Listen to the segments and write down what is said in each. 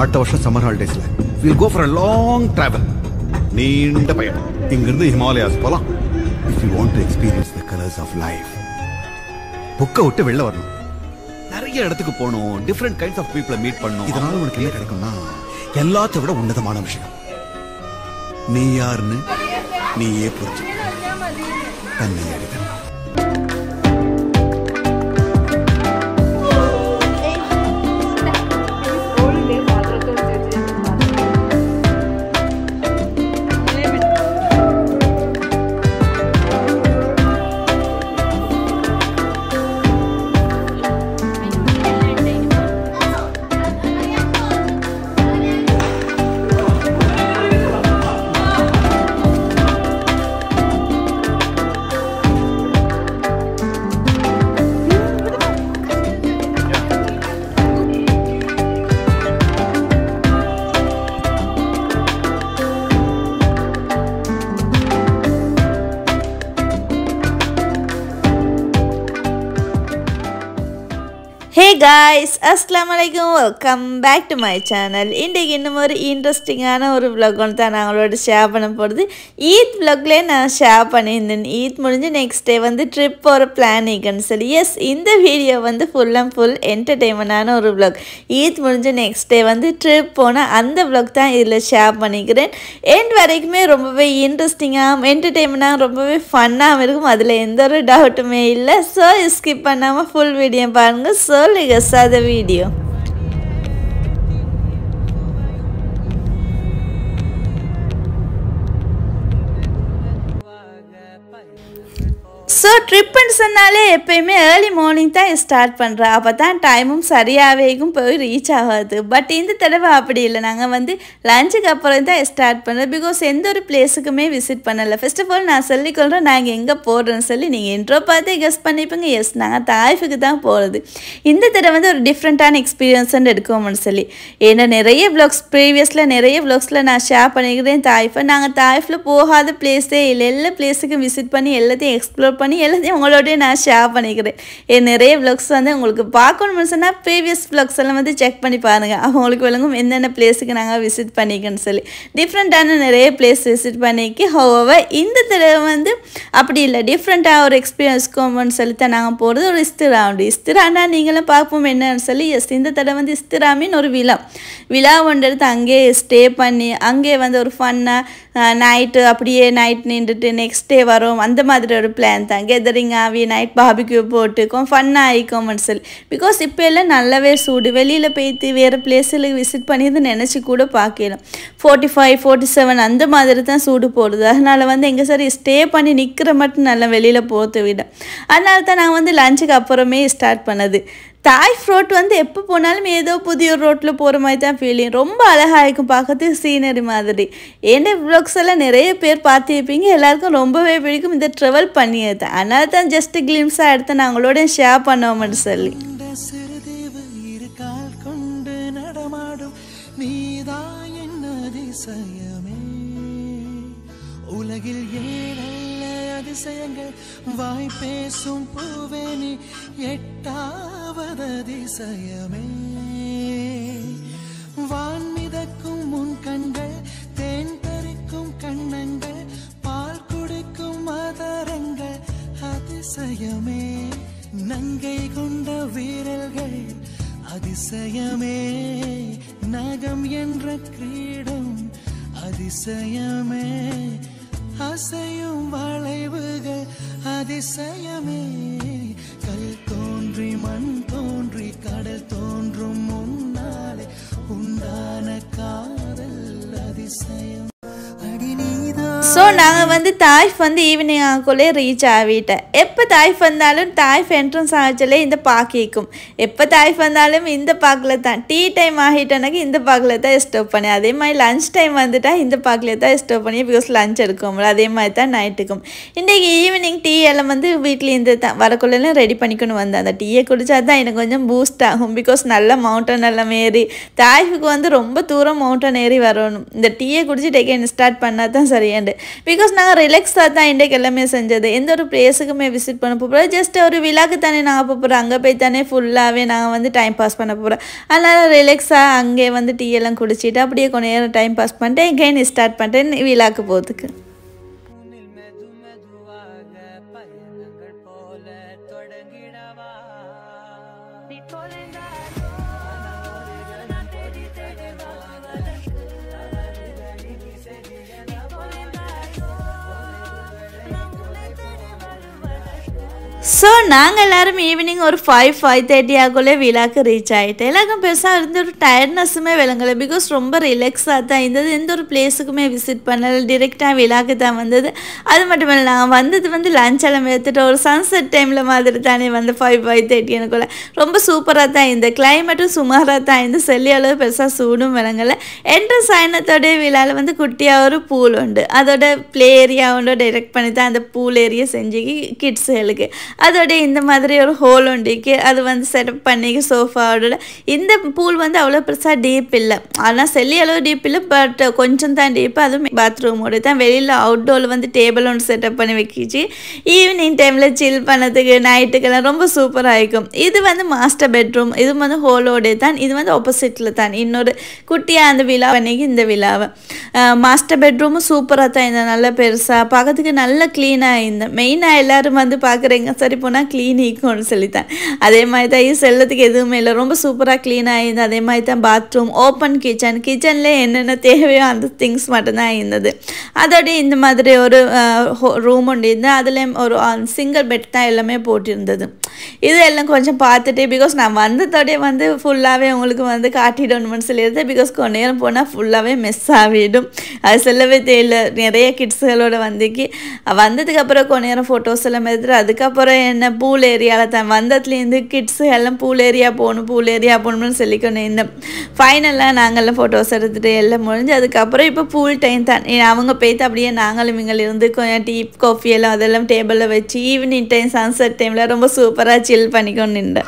அடுத்த வருஷம் சம்மர் ஹாலிடேஸ்ல will go for long travel நீண்ட பயணம் இங்கிருந்து ஹிமாலயாஸ் போலாம் if you want to experience the colours of life புக்கை விட்டு வெளில வரணும் நிறைய இடத்துக்கு போகணும் டிஃப்ரெண்ட் கைண்ட்ஸ் ஆஃப் பீப்புளை மீட் பண்ணணும் இதனால உனக்கு என்ன கிடைக்கும்னா எல்லாத்த விட உன்னதமான விஷயம் நீ யாருன்னு நீயே புரிஞ்சு தன்னை அறிதல் ஹே காய்ஸ் அஸ்லாம் வலைக்கம் welcome back to my channel இன்றைக்கு இன்னும் ஒரு இன்ட்ரெஸ்டிங்கான ஒரு vlog ஒன்று தான் நாங்களோட ஷேர் பண்ண போகிறது ஈத் vlogலேயே நான் ஷேர் பண்ணியிருந்தேன் ஈத் முடிஞ்சு நெக்ஸ்ட் டே வந்து ட்ரிப் போகிற பிளான் இருக்குன்னு சொல்லி எஸ் இந்த வீடியோ வந்து ஃபுல் அண்ட் ஃபுல் என்டர்டெயின்மெண்டான ஒரு vlog ஈத் முடிஞ்சு நெக்ஸ்ட் டே வந்து ட்ரிப் போன அந்த vlog தான் இதில் ஷேர் பண்ணிக்கிறேன் எண்ட் வரைக்குமே ரொம்பவே இன்ட்ரெஸ்டிங்காகவும் என்டர்டெயின்மெண்ட்டாகவும் ரொம்பவே ஃபன்னாகவும் இருக்கும் அதில் எந்த ஒரு டவுட்டுமே இல்லை ஸோ ஸ்கிப் பண்ணாமல் ஃபுல் வீடியோ பாருங்கள் ஸோ லெகஸாத வீடியோ ஸோ ட்ரிப்புன்னு சொன்னாலே எப்பயுமே ஏர்லி மார்னிங் தான் ஸ்டார்ட் பண்ணுறேன் அப்போ தான் டைமும் சரியாகவேக்கும் போய் ரீச் ஆகாது பட் இந்த தடவை அப்படி இல்லை நாங்கள் வந்து லஞ்சுக்கு அப்புறம் தான் ஸ்டார்ட் பண்ணுறோம் பிகாஸ் எந்த ஒரு பிளேஸுக்குமே விசிட் பண்ணலை ஃபர்ஸ்ட் ஆஃப் ஆல் நான் சொல்லிக்கொள்கிறேன் நாங்கள் எங்கே போடுறோன்னு சொல்லி நீங்கள் இன்ட்ரோ பார்த்து கெஸ் பண்ணிப்பீங்க எஸ் நாங்கள் தாய்ஃபுக்கு தான் போகிறது இந்த தடவை வந்து ஒரு டிஃப்ரெண்ட்டான எக்ஸ்பீரியன்ஸ்ன்னு எடுக்குவோம்னு சொல்லி ஏன்னா நிறைய வ்ளாக்ஸ் ப்ரீவியஸில் நிறைய வ்ளாக்ஸில் நான் ஷேர் பண்ணிக்கிறேன் தாய்ஃபை நாங்கள் தாய்ஃபில் போகாத பிளேஸே இல்லை எல்லா பிளேஸுக்கும் விசிட் பண்ணி எல்லாத்தையும் எக்ஸ்ப்ளோர் பண்ணி எல்லாத்தையும் உங்களோடய நான் ஷேர் பண்ணிக்கிறேன் என் நிறைய vlogs வந்து உங்களுக்கு பார்க்கணும்னு சொன்னால் ப்ரீவியஸ் vlogs எல்லாம் வந்து செக் பண்ணி பாருங்கள் அவங்களுக்கு விளங்கும் என்னென்ன பிளேஸுக்கு நாங்கள் விசிட் பண்ணிக்கன்னு சொல்லி டிஃப்ரெண்ட்டான நிறைய பிளேஸ் விசிட் பண்ணிக்கி ஹோவர் இந்த தடவை வந்து அப்படி இல்லை டிஃப்ரெண்ட்டாக ஒரு எக்ஸ்பீரியன்ஸ்க்கோம்னு சொல்லி தான் நாங்கள் போகிறது ஒரு இஸ்திரா உண்டு இஸ்திரானா நீங்களும் பார்ப்போம் என்னன்னு சொல்லி எஸ் இந்த தடவை வந்து இஸ்திராமின்னு ஒரு விழா விழா ஒன்று எடுத்து அங்கேயே ஸ்டே பண்ணி அங்கேயே வந்து ஒரு ஃபன்னாக நைட்டு அப்படியே நைட் நின்றுட்டு நெக்ஸ்ட் டே வரும் அந்த மாதிரி ஒரு பிளான் தான் கெதரிங் ஆகி நைட் பாபிக்யூ போட்டுக்கும் ஃபன்னாக ஆகிக்கோம்னு சொல்லி பிகாஸ் இப்போ எல்லாம் நல்லாவே சூடு வெளியில் போய்த்து வேறு பிளேஸில் விசிட் பண்ணியது நினச்சி கூட பார்க்கலாம் ஃபோர்ட்டி ஃபைவ் ஃபோர்ட்டி செவன் அந்த மாதிரி தான் சூடு போடுது அதனால் வந்து எங்கே சரி ஸ்டே பண்ணி நிற்கிற மட்டும் நல்லா வெளியில் போகிறத விட அதனால தான் நான் வந்து லஞ்சுக்கு அப்புறமே ஸ்டார்ட் பண்ணது தாய் ஃப்ரோட் வந்து எப்போ போனாலும் ஏதோ புதிய ஒரு ரோட்டில் போகிற மாதிரி தான் ஃபீலிங் ரொம்ப அழகாக இருக்கும் பார்க்கறதுக்கு சீனரி மாதிரி ஏன்னா வ்ளாக்ஸ் எல்லாம் நிறைய பேர் பார்த்துருப்பீங்க எல்லாருக்கும் ரொம்பவே பிடிக்கும் இந்த ட்ராவல் பண்ணியது அதனால தான் ஜஸ்ட் கிளிம்ஸாக எடுத்து நாங்களோட ஷேர் பண்ணுவோம்னு சொல்லி இந்த சிறுதீவு இரு கால் கொண்டு நடமாடும் நீதான் என் அதிசயமே உலகில் ஏழல்ல அதிசயங்கள் வாய் பேசும் பூவே நீ எட்டாவது அதிசயமே வான் மிதக்கும் முன் கண்கள் தேன் பறிக்கும் கண்ணங்கள் பால் குடிக்கும் மதரங்கள் அதிசயமே நங்கை கொண்ட வீரர்கள் அதிசயமே நகம் என்ற கிரீடம் அதிசயமே அசையும் வளைவுகள் அதிசயமே கல் தோன்றி மண் தோன்றி கடல் தோன்றும் முன்னாலே உண்டான காதல் அதிசயம் அடி நீதான் ஸோ நாங்கள் வந்து தாய்ஃப் வந்து ஈவினிங் ஆகக்குள்ளே ரீச் ஆகிட்டேன் எப்போ தாய்ஃப் வந்தாலும் தாய்ஃப் என்ட்ரன்ஸ் ஆகச்சலே இந்த பார்க் இருக்கும் எப்போ தாய்ஃப் வந்தாலும் இந்த பார்க்கில் தான் டீ டைம் ஆகிட்டேனாக்க இந்த பார்க்கில் தான் ஸ்டோப் பண்ணேன் அதே மாதிரி லஞ்ச் டைம் வந்துட்டா இந்த பார்க்கில் தான் ஸ்டோப் பண்ணி பிகாஸ் லஞ்ச் எடுக்கும்ல அதே மாதிரி தான் நைட்டுக்கும் இன்றைக்கி ஈவினிங் டீ எல்லாம் வந்து வீட்டில் இந்த தான் வரக்குள்ளெல்லாம் ரெடி பண்ணிக்கணும் வந்தேன் அந்த டீயை குடிச்சா தான் எனக்கு கொஞ்சம் பூஸ்ட் ஆகும் பிகாஸ் நல்ல மவுண்டன் எல்லாம் ஏறி தாய்ஃபுக்கு வந்து ரொம்ப தூரம் மவுண்டன் ஏறி வரணும் இந்த டீயை குடிச்சு டெக்கன் ஸ்டார்ட் பண்ணால் தான் சரியாண்டு பிகாஸ் நாங்கள் ரிலாக்ஸாக தான் இன்றைக்கு எல்லாமே செஞ்சது எந்த ஒரு பிளேஸுக்குமே விசிட் பண்ண போகிறோம் ஜஸ்ட் ஒரு விழாக்கு தானே நாங்கள் போக போகிறோம் அங்கே போய் தானே ஃபுல்லாகவே நாங்கள் வந்து டைம் பாஸ் பண்ண போகிறோம் அதனால் ரிலாக்ஸாக அங்கே வந்து டீ எல்லாம் குடிச்சிட்டு அப்படியே கொஞ்ச நேரம் டைம் பாஸ் பண்ணிட்டு எகெயின் ஸ்டார்ட் பண்ணிட்டு விழாக்கு போகிறதுக்கு உன்னில் மெது மெதுவாக பயணங்கள் போல தொடங்கிடவா ஸோ நாங்கள் எல்லாரும் ஈவினிங் ஒரு ஃபைவ் ஃபைவ் தேர்ட்டி ஆகுள்ளே விழாக்கு ரீச் ஆகிட்டு எல்லாருக்கும் பெருசாக இருந்த ஒரு டயர்ட்னஸுமே விளங்கலை பிகாஸ் ரொம்ப ரிலாக்ஸாக தான் இருந்தது எந்த ஒரு பிளேஸுக்குமே விசிட் பண்ணல டிரெக்டாக விழாக்கு தான் வந்தது அது மட்டும் இல்லை நாங்கள் வந்தது வந்து லஞ்ச் எல்லாம் எடுத்துட்டு ஒரு சன்செட் டைமில் மாதிரி தானே வந்து ஃபைவ் ஃபைவ் தேர்ட்டி எனக்குள்ள ரொம்ப சூப்பராக தான் இந்த கிளைமேட்டும் சுமாராக தான் இந்த செல்லி அளவு பெருசாக சூடும் விளங்கலை என்ட்ரன்ஸ் ஆயினத்தோடைய விழாவில் வந்து குட்டியாக ஒரு பூல் உண்டு அதோட ப்ளே ஏரியா உண்டு டைரக்ட் பண்ணி தான் அந்த பூல் ஏரியா செஞ்சு கிட்ஸுகளுக்கு அதோட இந்த மாதிரி ஒரு ஹோல் உண்டிக்கு அது வந்து செட்டப் பண்ணி சோஃபாவோட இந்த பூல் வந்து அவ்வளோ பெருசாக டீப் இல்லை ஆனால் செல்லி அளவு டீப் இல்லை பட் கொஞ்சம் தான் டீப் அதுவும் பாத்ரூமோட தான் வெளியில் அவுட்டோரில் வந்து டேபிள் ஒன்று செட்டப் பண்ணி வைக்கிச்சு ஈவினிங் டைமில் சில் பண்ணதுக்கு நைட்டுக்கெல்லாம் ரொம்ப சூப்பராக இருக்கும் இது வந்து மாஸ்டர் பெட்ரூம் இது வந்து ஹோலோட தான் இது வந்து ஆப்போசிட்டில் தான் இன்னொரு குட்டியாக அந்த விழா அன்னைக்கு இந்த விழாவை மாஸ்டர் பெட்ரூமும் சூப்பராக தான் இந்த நல்ல பெருசாக பார்க்கறதுக்கு நல்ல க்ளீனாக இந்த மெயினாக எல்லாரும் வந்து பார்க்குறீங்க சரி போனால் க்ளீன் ஈக்கும்னு சொல்லித்தான் அதே மாதிரி தான் இது செல்லத்துக்கு எதுவுமே இல்லை ரொம்ப சூப்பராக க்ளீனாக இருந்தது அதே மாதிரி தான் பாத்ரூம் ஓப்பன் கிச்சன் கிச்சனில் என்னென்ன தேவையோ அந்த திங்ஸ் மட்டும்தான் இருந்தது அதோட இந்த மாதிரி ஒரு ரூம் ஒன்று இருந்து அதில் ஒரு சிங்கிள் பெட் தான் எல்லாமே போட்டிருந்தது இது எல்லாம் கொஞ்சம் பார்த்துட்டு பிகாஸ் நான் வந்ததோடய வந்து ஃபுல்லாகவே உங்களுக்கு வந்து காட்டிடணும்னு சொல்லியிருந்தேன் பிகாஸ் கொஞ்ச நேரம் போனால் ஃபுல்லாகவே மிஸ் ஆகிடும் அது சொல்லவே தெரியல நிறைய கிட்ஸுகளோட வந்துக்கு வந்ததுக்கப்புறம் கொஞ்ச நேரம் ஃபோட்டோஸ் எல்லாம் எடுத்துட்டு அதுக்கப்புறம் என்ன பூல் ஏரியாவில் தான் வந்ததுலேருந்து கிட்ஸு எல்லாம் பூல் ஏரியா போகணும் பூல் ஏரியா போகணும்னு சொல்லிக்கணும் இந்த ஃபைனலாக நாங்கள்லாம் ஃபோட்டோஸ் எடுத்துகிட்டு எல்லாம் முடிஞ்சு அதுக்கப்புறம் இப்போ பூல் டைம் தான் ஏ, அவங்க போய்த்து அப்படியே நாங்களும் இவங்க இருந்து கொஞ்சம் டீ காஃபி எல்லாம் அதெல்லாம் டேபிளில் வச்சு ஈவினிங் டைம் சன்செட் டைமில் ரொம்ப சூப்பராக சில் பண்ணிக்கொண்டு நின்றேன்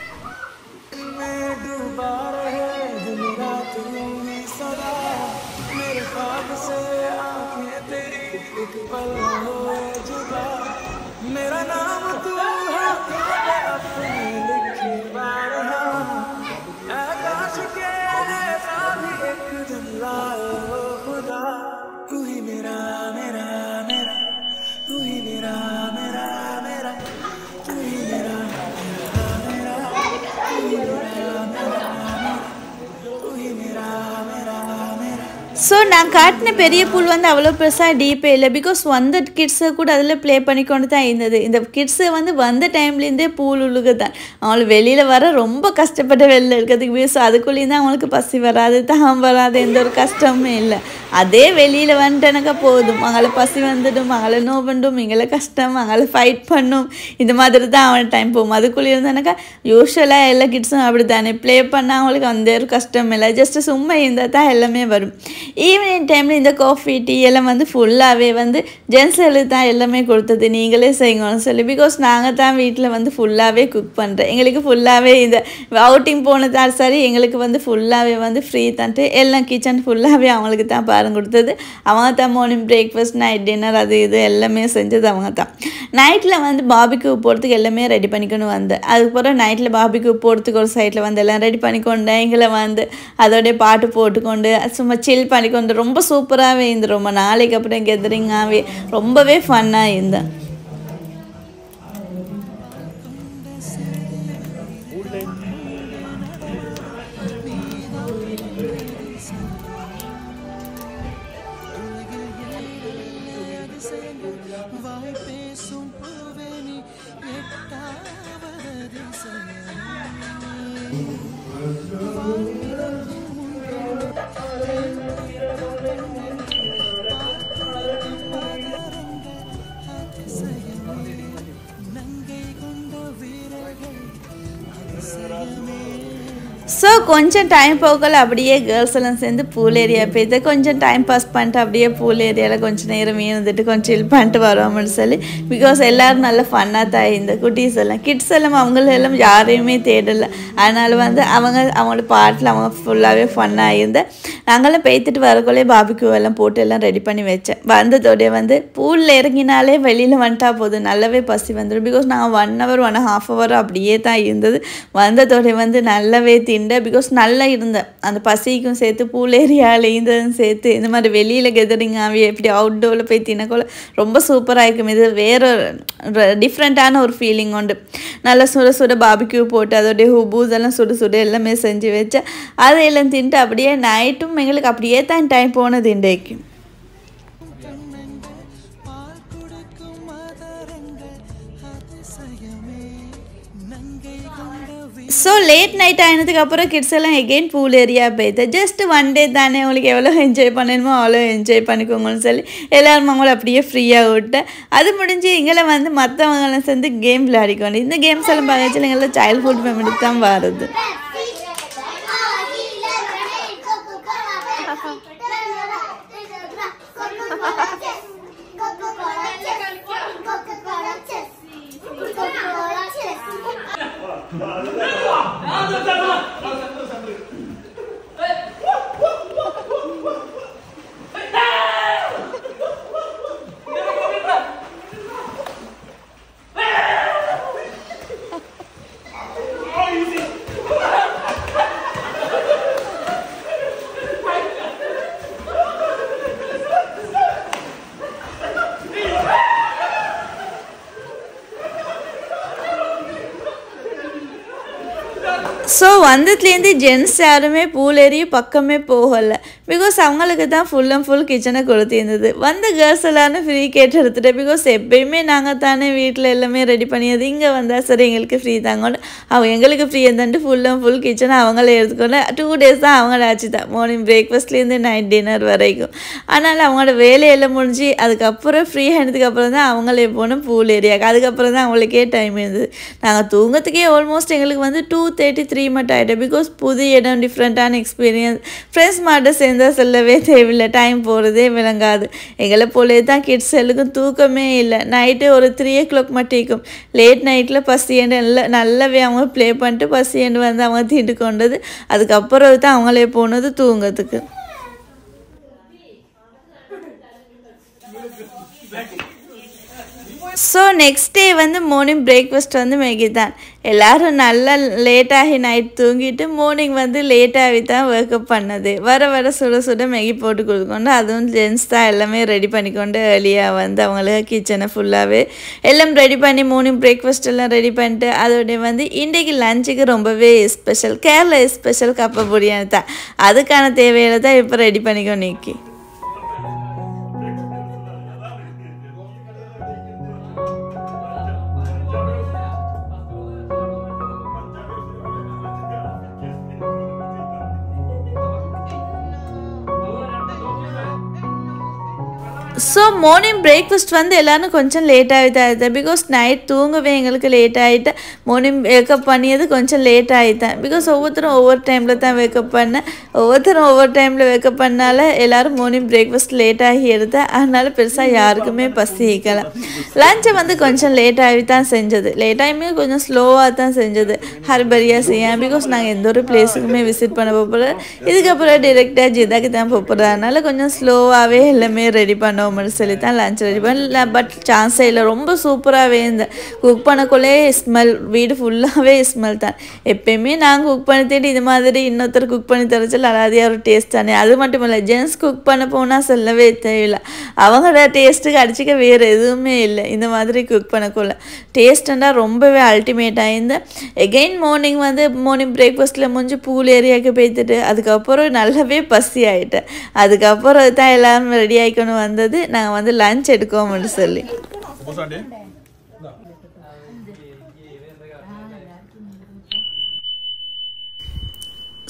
में डूबा रहे दिन रात यूं ही सदा मेरे ख्वाब से आंखें तेरी एक पल होए जुदा मेरा नाम तू हाथों पे अपने लिखी बारहा आकाश के ऐसा भी एक दिन लाए हो खुदा तू ही मेरा मेरा मेरा तू ही मेरा मेरा मेरा तू ही मेरा मेरा मेरा तू ही मेरा मेरा मेरा तू ही मेरा मेरा मेरा ஸோ நான் காட்டின பெரிய பூல் வந்து அவ்வளோ பெருசாக டீப்பே இல்லை பிகாஸ் வந்த கிட்ஸை கூட அதில் ப்ளே பண்ணிக்கொண்டு தான் இருந்தது இந்த கிட்ஸு வந்து வந்த டைம்லேருந்தே பூல் உழுக தான் அவங்களுக்கு வெளியில் வர ரொம்ப கஷ்டப்பட்டு வெளியில் இருக்கிறதுக்கு பிகாஸ் அதுக்குள்ளேயும் தான் அவங்களுக்கு பசி வராது தாகம் வராது எந்த ஒரு கஷ்டமும் இல்லை அதே வெளியில் வந்துட்டேனாக்கா போதும் அவங்கள பசி வந்துடும் அவங்கள நோ பண்ணும் இங்களை கஷ்டம் அவங்கள ஃபைட் பண்ணும் இந்த மாதிரி தான் அவன் டைம் போகும் அதுக்குள்ளே இருந்தானாக்கா யூஸ்வலாக எல்லா கிட்ஸும் அப்படி தானே ப்ளே பண்ணால் அவங்களுக்கு அந்த ஒரு கஷ்டம் இல்லை ஜஸ்ட் சும்மா இருந்தால் தான் எல்லாமே வரும் ஈவினிங் டைமில் இந்த காஃபி டீ எல்லாம் வந்து ஃபுல்லாகவே வந்து ஜென்ஸுகளுக்கு தான் எல்லாமே கொடுத்தது நீங்களே செய்யணும்னு சொல்லி பிகாஸ் நாங்கள் தான் வீட்டில் வந்து ஃபுல்லாகவே குக் பண்ணுறோம் எங்களுக்கு ஃபுல்லாகவே இந்த அவுட்டிங் போனதால் சரி எங்களுக்கு வந்து ஃபுல்லாகவே வந்து ஃப்ரீ தந்துட்டு எல்லாம் கிச்சன் ஃபுல்லாகவே அவங்களுக்கு தான் பாருங்க கொடுத்தது அவங்க தான் மார்னிங் பிரேக்ஃபாஸ்ட் நைட் டின்னர் அது இது எல்லாமே செஞ்சது அவங்க தான் நைட்டில் வந்து பாபிக்கு போகிறதுக்கு எல்லாமே ரெடி பண்ணிக்கணும் வந்தேன் அதுக்கப்புறம் நைட்டில் பாபிக்கு போகிறதுக்கு ஒரு சைடில் வந்து எல்லாம் ரெடி பண்ணிக்கொண்டேன் எங்களை வந்து அதோடைய பாட்டு போட்டுக்கொண்டு சும்மா சில் பண்ணிக்கொண்டு ரொம்ப சூப்பராகவே இருந்து ரொம்ப நாளைக்கு அப்புறம் கெதரிங்காகவே ரொம்பவே ஃபன்னாக இருந்தேன் வாய் பேசும் பூவேனி எட்டாவது கொஞ்சம் டைம் போகல அப்படியே கேர்ள்ஸ் எல்லாம் சேர்ந்து பூல் ஏரியா போயிட்டு கொஞ்சம் டைம் பாஸ் பண்ணிட்டு அப்படியே பூல் ஏரியாவில் கொஞ்சம் நேரம் இருந்துட்டு கொஞ்சம் சில் பண்ணிட்டு வரோம்னு சொல்லி பிகாஸ் எல்லாரும் நல்ல ஃபன்னாக தான் இந்த குட்டீஸ் எல்லாம் கிட்ஸ் எல்லாம் அவங்கள எல்லாம் யாரையுமே தேடலை அதனால வந்து அவங்க அவங்களோட பாட்டில் அவங்க ஃபுல்லாகவே ஃபன்னாக இருந்து நாங்களும் பேத்துட்டு வரக்குள்ளே பாபிக்கு எல்லாம் போட்டு எல்லாம் ரெடி பண்ணி வச்சேன் வந்ததோடய வந்து பூலில் இறங்கினாலே வெளியில் வந்துட்டா போதும் நல்லாவே பசி வந்துடும் பிகாஸ் நாங்கள் one hour one half hour அப்படியே தான் இருந்தது வந்ததோடய வந்து நல்லாவே திண்டேன் பிகாஸ் நல்லா இருந்தேன் அந்த பசிக்கும் சேர்த்து பூல் ஏரியாவில் இருந்ததும் சேர்த்து இந்த மாதிரி வெளியில் கெதரிங் ஆகி எப்படி அவுட்டோரில் போய் தின்னக்குள்ள ரொம்ப சூப்பராக இருக்கும் இது வேற டிஃப்ரெண்ட்டான ஒரு ஃபீலிங் உண்டு நல்லா சுட சுட பாபிக்யூ போட்டு அதோடைய ஹுபூஸ் எல்லாம் சுட சுட எல்லாமே செஞ்சு வச்சேன் அதையெல்லாம் தின்ட்டு அப்படியே நைட்டும் எங்களுக்கு அப்படியே தான் டைம் போனது இன்றைக்கு பால் கொடுக்கும் மதரங்கள் அதிசயமே நங்கை கொண்ட ஸோ லேட் நைட் ஆனதுக்கு அப்புறம் கிட்ஸ் எல்லாம் எகெயின் பூல் ஏரியா போயிட்டு ஜஸ்ட் ஒன் டே தானே உங்களுக்கு எவ்வளோ என்ஜாய் பண்ணணுமோ அவ்வளோ என்ஜாய் பண்ணிக்கோங்கன்னு சொல்லி எல்லாரும் அவங்கள அப்படியே ஃப்ரீயாக விட்டு அது முடிஞ்சு எங்களை வந்து மற்றவங்களாம் சேர்ந்து கேம் விளையாடிக்கணும் இந்த கேம்ஸ் எல்லாம் பார்க்கச்சு எங்களை சைல்ட்ஹுட் மெமரி தான் வருது ஸோ வந்ததுலேருந்து ஜென்ஸ் யாருமே பூல் ஏறி பக்கமே போகலை பிகாஸ் அவங்களுக்கு தான் ஃபுல் அண்ட் ஃபுல் கிச்சனை கொடுத்திருந்தது வந்த கேர்ள்ஸ் எல்லாரும் ஃப்ரீ கேட்டு எடுத்துட்டு பிகாஸ் எப்பயுமே நாங்கள் தானே வீட்டில் எல்லாமே ரெடி பண்ணியது இங்கே வந்தால் சரி எங்களுக்கு ஃப்ரீ தாங்கன்னு அவங்க எங்களுக்கு ஃப்ரீ இருந்தாண்டு ஃபுல் அண்ட் ஃபுல் கிச்சனை அவங்களே எடுத்துக்கொண்டு டூ டேஸ் தான் அவங்கள ஆச்சு தான் மார்னிங் பிரேக்ஃபாஸ்ட்லேருந்து நைட் டின்னர் வரைக்கும் அதனால் அவங்களோட வேலையெல்லாம் முடிஞ்சு அதுக்கப்புறம் ஃப்ரீ ஆனதுக்கு அப்புறம் தான் அவங்களே போனோம் பூல் ஏரியாவுக்கு அதுக்கப்புறம் தான் அவங்களுக்கே டைம் இருந்தது நாங்கள் தூங்கத்துக்கே ஆல்மோஸ்ட் எங்களுக்கு வந்து டூ தேர்ட்டி த்ரீ மட்டும் ஆகிட்டோம் பிகாஸ் புது இடம் டிஃப்ரெண்ட்டான எக்ஸ்பீரியன்ஸ் ஃப்ரெண்ட்ஸ் மட்டும் சேர்ந்தால் சொல்லவே தேவையில்லை டைம் போகிறதே விளங்காது எங்களை போலே தான் கிட்ஸ் எல்லுக்கும் தூக்கமே இல்லை நைட்டு ஒரு த்ரீ ஓ கிளாக் மட்டும் லேட் நைட்டில் பசியண்டு நல்லா நல்லாவே அவங்க ப்ளே பண்ணிட்டு பசியண்டு வந்து அவங்க தீட்டு கொண்டது அதுக்கப்புறம் தான் அவங்களே போனது தூங்கத்துக்கு ஸோ நெக்ஸ்ட் டே வந்து மார்னிங் பிரேக்ஃபாஸ்ட் வந்து மேகி தான் எல்லோரும் நல்லா லேட்டாகி நைட் தூங்கிட்டு மார்னிங் வந்து லேட்டாகி தான் ஒர்க்கப் பண்ணது வர வர சுட சுட மேகி போட்டு கொடுக்கொண்டு அதுவும் ஜென்ஸ் தான் எல்லாமே ரெடி பண்ணிக்கொண்டு ஏர்லியாக வந்து அவங்களுக்கு கிச்சனை ஃபுல்லாகவே எல்லாம் ரெடி பண்ணி மார்னிங் பிரேக்ஃபாஸ்ட் எல்லாம் ரெடி பண்ணிட்டு அதோடைய வந்து இன்றைக்கு லஞ்சுக்கு ரொம்பவே ஸ்பெஷல் கேரளா ஸ்பெஷல் கப்ப பிரியாணி தான் அதுக்கான தேவையில தான் இப்போ ரெடி பண்ணிக்கோ நிற்கி ஸோ மார்னிங் பிரேக்ஃபாஸ்ட் வந்து எல்லோரும் கொஞ்சம் லேட் ஆகிட்டு ஆகிட்டேன் பிகாஸ் நைட் தூங்கவே எங்களுக்கு லேட் ஆகிட்டு மார்னிங் வேக்கப் பண்ணியது கொஞ்சம் லேட் ஆகிட்டேன் பிகாஸ் ஒவ்வொருத்தரும் ஒவ்வொரு டைமில் தான் வேக்கப் பண்ணேன் ஒவ்வொருத்தரும் ஒவ்வொரு டைமில் வேக்கப் பண்ணால எல்லோரும் மார்னிங் பிரேக்ஃபாஸ்ட் லேட் ஆகி எடுத்தேன் அதனால பெருசாக யாருக்குமே பசிக்கலை லஞ்சை வந்து கொஞ்சம் லேட் ஆகி தான் செஞ்சது லேட் ஆகியுமே கொஞ்சம் ஸ்லோவாக தான் செஞ்சது ஹர்பரியாக செய்யேன் பிகாஸ் நாங்கள் எந்த ஒரு பிளேஸுக்குமே விசிட் பண்ண போகிறோம் இதுக்கப்புறம் டிரெக்டாக ஜிதாக்கு தான் போகிறோம் அதனால கொஞ்சம் ஸ்லோவாகவே எல்லாமே ரெடி பண்ணோம் சொல்லி தான் லஞ்ச் ரெடி பண்ணல பட் சான்ஸே இல்லை ரொம்ப சூப்பராகவே இருந்தேன் குக் பண்ணக்குள்ளே ஸ்மெல் வீடு ஃபுல்லாகவே ஸ்மெல் தான் எப்பயுமே நாங்கள் குக் பண்ணி தேடி இது மாதிரி இன்னொருத்தர் குக் பண்ணி தரச்சல் அலாதியாக ஒரு டேஸ்ட் தானே அது மட்டும் இல்லை ஜென்ஸ் குக் பண்ண போனால் சொல்லவே தேவையில்லை அவங்களோட டேஸ்ட்டுக்கு அடிச்சிக்க வேறு எதுவுமே இல்லை இந்த மாதிரி குக் பண்ணக்குள்ள டேஸ்ட்டுன்னா ரொம்பவே அல்டிமேட்டாக இருந்து எகெயின் மார்னிங் வந்து மார்னிங் பிரேக்ஃபாஸ்ட்டில் முடிஞ்சு பூல் ஏரியாவுக்கு போய்த்துட்டு அதுக்கப்புறம் நல்லாவே பசி ஆகிட்டேன் அதுக்கப்புறம் தான் எல்லாரும் ரெடி ஆகிக்கணும் வந்தது நாங்கள் வந்து லஞ்ச் எடுக்கோம்னு சொல்லி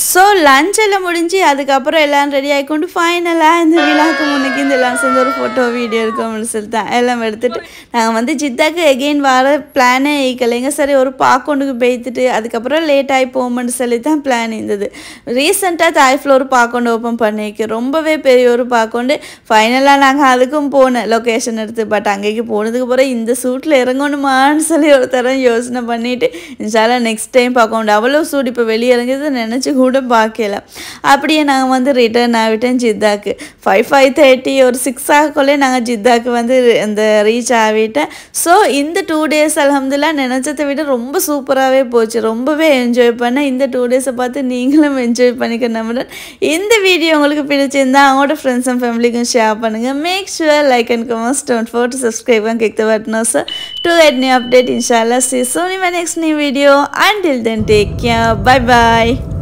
ஸோ லஞ்ச் எல்லாம் முடிஞ்சு அதுக்கப்புறம் எல்லாம் ரெடி ஆகிக்கொண்டு ஃபைனலாக இந்த விழாக்கு முன்னுக்கு இந்த எல்லாம் சேர்ந்து ஒரு ஃபோட்டோ வீடியோ இருக்கோம்னு சொல்லி தான் எல்லாம் எடுத்துட்டு நாங்கள் வந்து ஜித்தாக்கு எகெயின் வர பிளானே ஈக்கலைங்க சரி ஒரு பாக்கொண்டுக்கு போய்த்துட்டு அதுக்கப்புறம் லேட் ஆகி போகும்னு சொல்லி தான் பிளான் இருந்தது ரீசெண்டாக தாய் ஃப்ளோர் பாக்கொண்டு ஓப்பன் பண்ணிக்கு ரொம்பவே பெரிய ஒரு பாக்கொண்டு ஃபைனலாக நாங்கள் அதுக்கும் போனோம் லொக்கேஷன் எடுத்து பட் அங்கேக்கு போனதுக்கு அப்புறம் இந்த சூட்டில் இறங்கணுமான்னு சொல்லி ஒரு தரம் யோசனை பண்ணிட்டு இன்ஷால்லா நெக்ஸ்ட் டைம் பார்க்க அவ்வளோ சூடு இப்போ வெளியே இறங்குது நினச்சி கூட பார்க்கல அப்படியே நாங்கள் வந்து ரிட்டர்ன் ஆகிட்டோம் ஜித்தாக்கு ஃபைவ் ஃபைவ் தேர்ட்டி ஒரு சிக்ஸ் ஆகக்குள்ளே நாங்கள் ஜித்தாக்கு வந்து அந்த ரீச் ஆகிட்டேன் ஸோ இந்த டூ டேஸ் அலமதுல்லா நினச்சதை விட ரொம்ப சூப்பராகவே போச்சு ரொம்பவே என்ஜாய் பண்ணேன் இந்த டூ டேஸை பார்த்து நீங்களும் என்ஜாய் பண்ணிக்க நம்புறேன் இந்த வீடியோ உங்களுக்கு பிடிச்சிருந்தா அவங்களோட ஃப்ரெண்ட்ஸ் அண்ட் ஃபேமிலிக்கும் ஷேர் பண்ணுங்கள் make sure like and comments don't forget to subscribe and கிக் the button sir to get new update இன்ஷால்லா சி சோனி my next new video until then take care bye bye